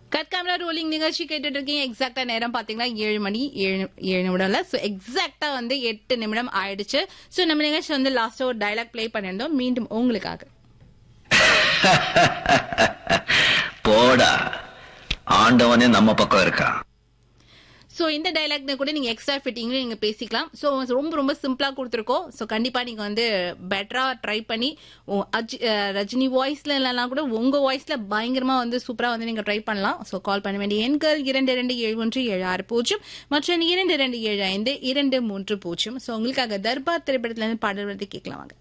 cut camera rolling நிகழ்ச்சி கேட்டுட்டு இருக்கீங்க எக்ஸாக்டா நேரம் பாத்தீங்கன்னா ஏழு மணி ஏழு ஏழு நிமிடம்ல ஸோ எக்ஸாக்டா வந்து எட்டு நிமிடம் ஆயிடுச்சு ஸோ நம்ம நிகழ்ச்சி வந்து லாஸ்டா ஒரு டைலாக் ப்ளே பண்ணியிருந்தோம் மீண்டும் உங்களுக்காக போடா ஆண்டவனே நம்ம பக்கம் இருக்கா ஸோ இந்த டைலாக்ல கூட நீங்க எக்ஸ்ட்ரா ஃபிட்டிங்ல நீங்க பேசிக்கலாம் ஸோ ரொம்ப ரொம்ப சிம்பிளா கொடுத்துருக்கோம் ஸோ கண்டிப்பா நீங்க வந்து பெட்டரா ட்ரை பண்ணி உ- அஜ்- அஹ் ரஜினி வாய்ஸ்ல இல்லைனா கூட உங்க வாய்ஸ்ல பயங்கரமா வந்து சூப்பரா வந்து நீங்க ட்ரை பண்ணலாம் ஸோ கால் பண்ண வேண்டிய எண்கள் இரண்டு இரண்டு ஏழு ஒன்று ஏழு ஆறு பூஜ்ஜியம் மற்றும் இரண்டு இரண்டு ஏழு ஐந்து இரண்டு மூன்று பூஜ்ஜியம் ஸோ உங்களுக்காக தர்பார் திரைப்படத்துல இருந்து பாடல் வந்து கேட்கலாம் வாங்க